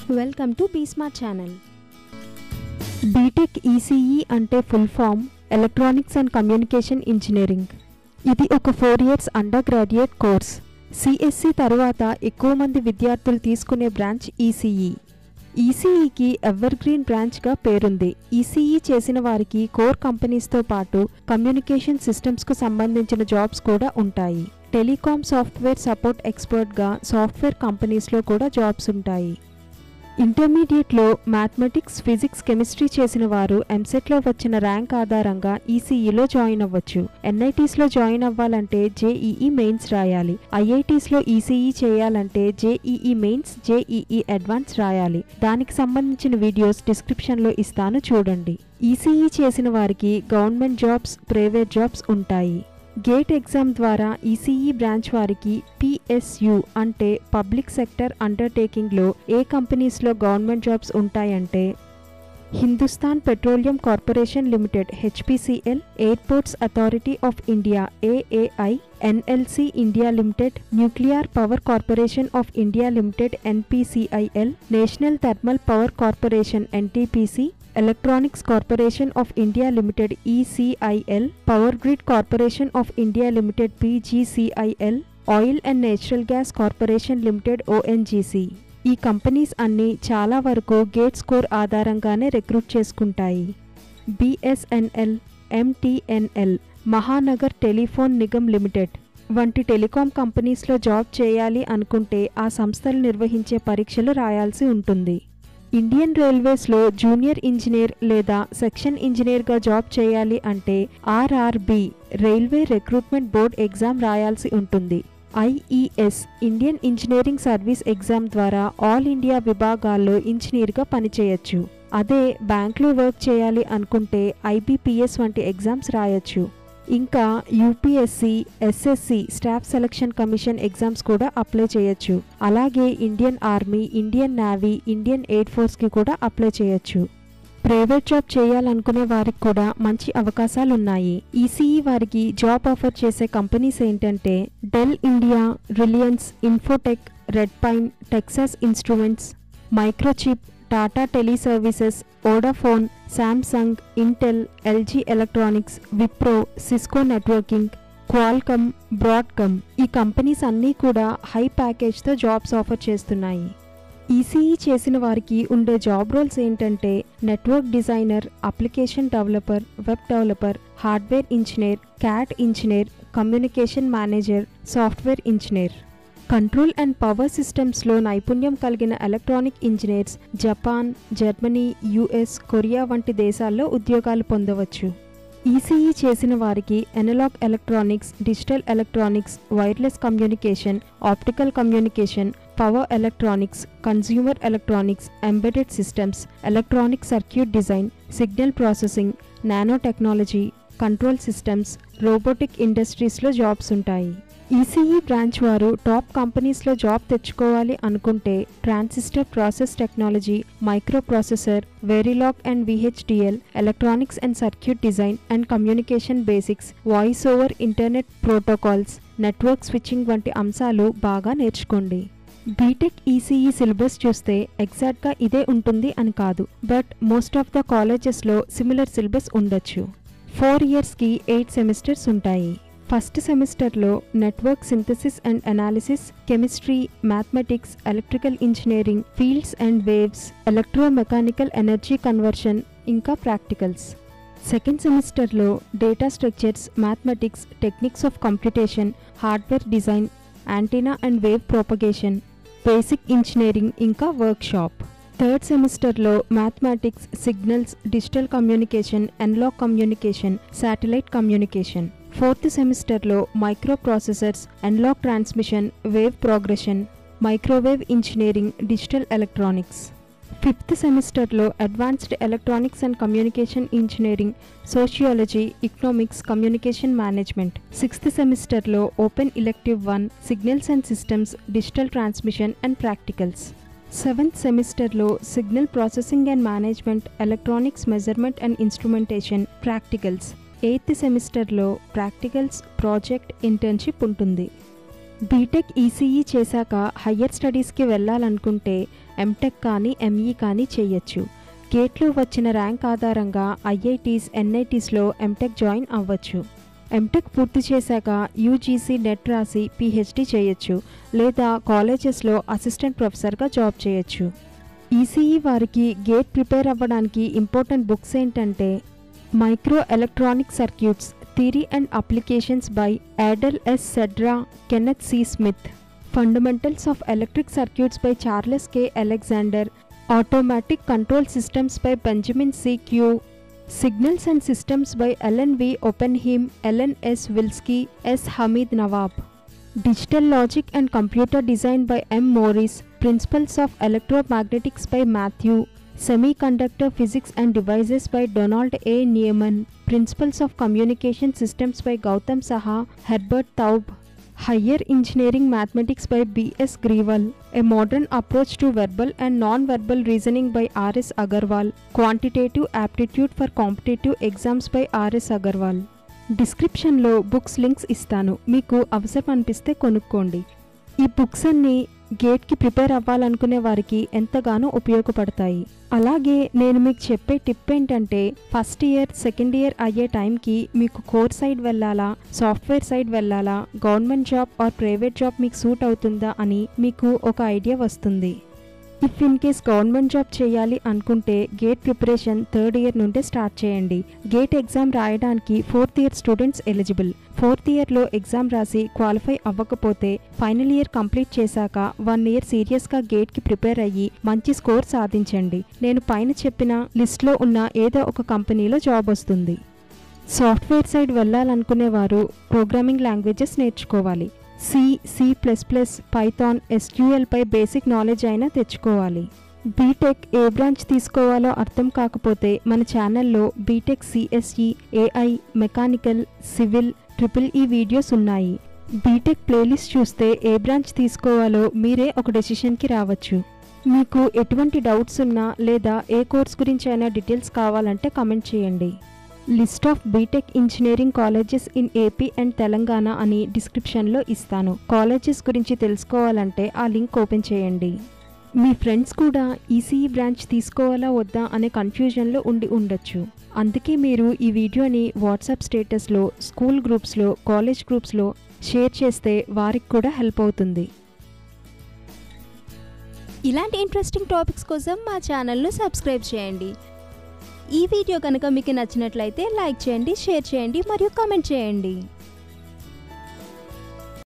welcome to B Smart channel B Tech ECE అంటే full form electronics and communication engineering ఇది ఒక four years undergraduate course CSC తర్వాత ఎక్కువ మంది విద్యార్థులు తీసుకునే బ్రాంచ్ ఈసీఈ ఈసీఈకి ఎవర్ గ్రీన్ బ్రాంచ్గా పేరుంది ఈసీఈ చేసిన వారికి కోర్ కంపెనీస్తో పాటు కమ్యూనికేషన్ సిస్టమ్స్కు సంబంధించిన జాబ్స్ కూడా ఉంటాయి టెలికాం సాఫ్ట్వేర్ సపోర్ట్ ఎక్స్పర్ట్గా సాఫ్ట్వేర్ కంపెనీస్లో కూడా జాబ్స్ ఉంటాయి ఇంటర్మీడియట్లో మ్యాథమెటిక్స్ ఫిజిక్స్ కెమిస్ట్రీ చేసిన వారు ఎంసెట్లో వచ్చిన ర్యాంక్ ఆధారంగా ఈసీఈలో జాయిన్ అవ్వచ్చు ఎన్ఐటీస్లో జాయిన్ అవ్వాలంటే జేఈఈ మెయిన్స్ రాయాలి ఐఐటీస్లో ఈసీఈ చేయాలంటే జేఈఈ మెయిన్స్ జేఈఈ అడ్వాన్స్ రాయాలి దానికి సంబంధించిన వీడియోస్ డిస్క్రిప్షన్లో ఇస్తాను చూడండి ఈసీఈ చేసిన వారికి గవర్నమెంట్ జాబ్స్ ప్రైవేట్ జాబ్స్ ఉంటాయి గేట్ ఎగ్జామ్ ద్వారా ఈసీఈ బ్రాంచ్ వారికి పిఎస్యు అంటే పబ్లిక్ సెక్టర్ అండర్టేకింగ్లో ఏ కంపెనీస్లో గవర్నమెంట్ జాబ్స్ ఉంటాయంటే Hindustan Petroleum Corporation Limited HPCL Airports Authority of India AAI NLC India Limited Nuclear Power Corporation of India Limited NPCIL National Thermal Power Corporation NTPC Electronics Corporation of India Limited ECIL Power Grid Corporation of India Limited PGCIL Oil and Natural Gas Corporation Limited ONGC ఈ companies అన్నీ చాలా వరకు GATE score ఆధారంగానే recruit చేసుకుంటాయి BSNL MTNL Mahanagar Telephone Nigam Limited వంటి telecom కంపెనీస్లో job చేయాలి అనుకుంటే ఆ సంస్థలు నిర్వహించే పరీక్షలు రాయాల్సి ఉంటుంది ఇండియన్ రైల్వేస్లో జూనియర్ ఇంజనీర్ లేదా సెక్షన్ ఇంజనీర్గా జాబ్ చేయాలి అంటే RRB railway recruitment board exam రాయాల్సి ఉంటుంది IES Indian engineering service exam ద్వారా ఆల్ ఇండియా విభాగాల్లో ఇంజనీర్గా పనిచేయచ్చు అదే బ్యాంక్లో వర్క్ చేయాలి అనుకుంటే ఐబీపీఎస్ వంటి ఎగ్జామ్స్ రాయొచ్చు ఇంకా UPSC SSC staff selection commission exams కూడా అప్లై చేయొచ్చు అలాగే Indian army Indian navy Indian air ఫోర్స్కి కూడా అప్లై చేయొచ్చు ప్రైవేట్ జాబ్ చేయాలనుకునే వారికి కూడా మంచి అవకాశాలు ఉన్నాయి ఈసీఈ వారికి జాబ్ ఆఫర్ చేసే కంపెనీస్ ఏంటంటే Dell India Reliance Infotech Red Pine Texas Instruments Microchip Tata tele services Vodafone Samsung Intel LG electronics Wipro Cisco networking Qualcomm Broadcom ఈ కంపెనీస్ అన్నీ కూడా హై ప్యాకేజ్తో జాబ్స్ ఆఫర్ చేస్తున్నాయి ఈసీఈ చేసిన వారికి ఉండే జాబ్ రోల్స్ ఏంటంటే network designer application developer web developer hardware engineer CAD engineer communication manager software engineer control and power సిస్టమ్స్లో నైపుణ్యం కలిగిన electronic engineers Japan Germany US Korea వంటి దేశాల్లో ఉద్యోగాలు పొందవచ్చు ఈసీఈ చేసిన వారికి analog electronics digital electronics wireless communication optical communication power electronics consumer electronics embedded systems electronic circuit design signal processing nanotechnology control systems robotic ఇండస్ట్రీస్లో jobs ఉంటాయి ECE branch వారు top కంపెనీస్లో జాబ్ తెచ్చుకోవాలి అనుకుంటే transistor process technology microprocessor Verilog and VHDL electronics and circuit design and communication basics voice over internet protocols network switching వంటి అంశాలు బాగా నేర్చుకోండి బీటెక్ ఈసీఈ సిలబస్ చూస్తే ఎగ్జాక్ట్గా ఇదే ఉంటుంది అని కాదు బట్ మోస్ట్ ఆఫ్ ద కాలేజెస్లో సిమిలర్ సిలబస్ ఉండొచ్చు ఫోర్ ఇయర్స్కి ఎయిట్ సెమిస్టర్స్ ఉంటాయి ఫస్ట్ సెమిస్టర్లో network synthesis and analysis chemistry mathematics electrical engineering fields and waves electromechanical energy conversion ఇంకా ప్రాక్టికల్స్ సెకండ్ సెమిస్టర్లో data structures mathematics techniques of computation hardware design antenna and wave propagation basic engineering ఇంకా workshop third సెమిస్టర్లో mathematics signals digital communication analog communication satellite communication fourth సెమిస్టర్లో microprocessors analog transmission wave progression microwave engineering digital electronics fifth సెమిస్టర్లో advanced electronics and communication engineering sociology economics communication management sixth సెమిస్టర్లో open elective one signals and systems digital transmission and practicals seventh సెమిస్టర్లో signal processing and management electronics measurement and instrumentation practicals eighth సెమిస్టర్లో practicals project internship ఉంటుంది BTech ECE చేశాక higher స్టడీస్కి వెళ్ళాలనుకుంటే MTech కానీ ME కానీ చేయొచ్చు గేట్లో వచ్చిన ర్యాంక్ ఆధారంగా ఐఐటీస్ ఎన్ఐటీస్లో ఎంటెక్ జాయిన్ అవ్వచ్చు ఎంటెక్ పూర్తి చేశాక యూజీసీ నెట్ రాసి పీహెచ్డీ చేయొచ్చు లేదా కాలేజెస్లో అసిస్టెంట్ ప్రొఫెసర్గా జాబ్ చేయొచ్చు ఈసీఈ వారికి గేట్ ప్రిపేర్ అవ్వడానికి ఇంపార్టెంట్ బుక్స్ ఏంటంటే micro electronic circuits theory and applications by Adel S Sedra Kenneth C Smith fundamentals of electric circuits by Charles K Alexander automatic control systems by Benjamin C Kuo signals and systems by Alan V Oppenheim Alan S Willsky S Hamid Nawab digital logic and computer design by M Morris principles of electromagnetics by Matthew semiconductor physics and devices by Donald A Neamen principles of communication systems by Gautam Saha Herbert Taub higher engineering mathematics by BS Grewal a modern approach to verbal and non verbal reasoning by RS Aggarwal quantitative aptitude for competitive exams by RS Aggarwal డిస్క్రిప్షన్లో books links ఇస్తాను మీకు అవసరం అనిపిస్తే కొనుక్కోండి ఈ books అన్నీ గేట్కి prepare అవ్వాలనుకునే వారికి ఎంతగానో ఉపయోగపడతాయి అలాగే నేను మీకు చెప్పే టిప్ ఏంటంటే ఫస్ట్ ఇయర్ సెకండ్ ఇయర్ అయ్యే టైంకి మీకు కోర్ సైడ్ వెళ్ళాలా సాఫ్ట్వేర్ సైడ్ వెళ్ళాలా government job or private job మీకు సూట్ అవుతుందా అని మీకు ఒక ఐడియా వస్తుంది if in case government job చేయాలి అనుకుంటే గేట్ ప్రిపరేషన్ థర్డ్ ఇయర్ నుండే స్టార్ట్ చేయండి గేట్ ఎగ్జామ్ రాయడానికి fourth year students eligible fourth ఇయర్లో ఎగ్జామ్ రాసి క్వాలిఫై అవ్వకపోతే ఫైనల్ ఇయర్ కంప్లీట్ చేశాక వన్ ఇయర్ సీరియస్గా గేట్కి ప్రిపేర్ అయ్యి మంచి స్కోర్ సాధించండి నేను పైన చెప్పిన లిస్ట్లో ఉన్న ఏదో ఒక కంపెనీలో జాబ్ వస్తుంది సాఫ్ట్వేర్ సైడ్ వెళ్ళాలనుకునేవారు ప్రోగ్రామింగ్ లాంగ్వేజెస్ నేర్చుకోవాలి C C plus plus Python ఎస్క్యూఎల్పై బేసిక్ నాలెడ్జ్ అయినా తెచ్చుకోవాలి బీటెక్ ఏ బ్రాంచ్ తీసుకోవాలో అర్థం కాకపోతే మన ఛానల్లో BTech CSE AI mechanical civil triple E videos ఉన్నాయి బీటెక్ ప్లేలిస్ట్ చూస్తే ఏ బ్రాంచ్ తీసుకోవాలో మీరే ఒక డెసిషన్కి రావచ్చు మీకు ఎటువంటి డౌట్స్ ఉన్నా లేదా ఏ కోర్స్ గురించి అయినా డీటెయిల్స్ కావాలంటే కమెంట్ చేయండి list of BTech engineering colleges in AP and Telangana అని డిస్క్రిప్షన్లో ఇస్తాను కాలేజెస్ గురించి తెలుసుకోవాలంటే ఆ లింక్ ఓపెన్ చేయండి మీ ఫ్రెండ్స్ కూడా ఈసీఈ బ్రాంచ్ తీసుకోవాలా వద్దా అనే కన్ఫ్యూజన్లో ఉండి ఉండొచ్చు అందుకే మీరు ఈ వీడియోని వాట్సాప్ స్టేటస్లో స్కూల్ గ్రూప్స్లో కాలేజ్ గ్రూప్స్లో షేర్ చేస్తే వారికి కూడా హెల్ప్ అవుతుంది ఇలాంటి ఇంట్రెస్టింగ్ టాపిక్స్ కోసం మా ఛానల్ను సబ్స్క్రైబ్ చేయండి ఈ వీడియో కనుక మీకు నచ్చినట్లయితే లైక్ చేయండి షేర్ చేయండి మరియు కామెంట్ చేయండి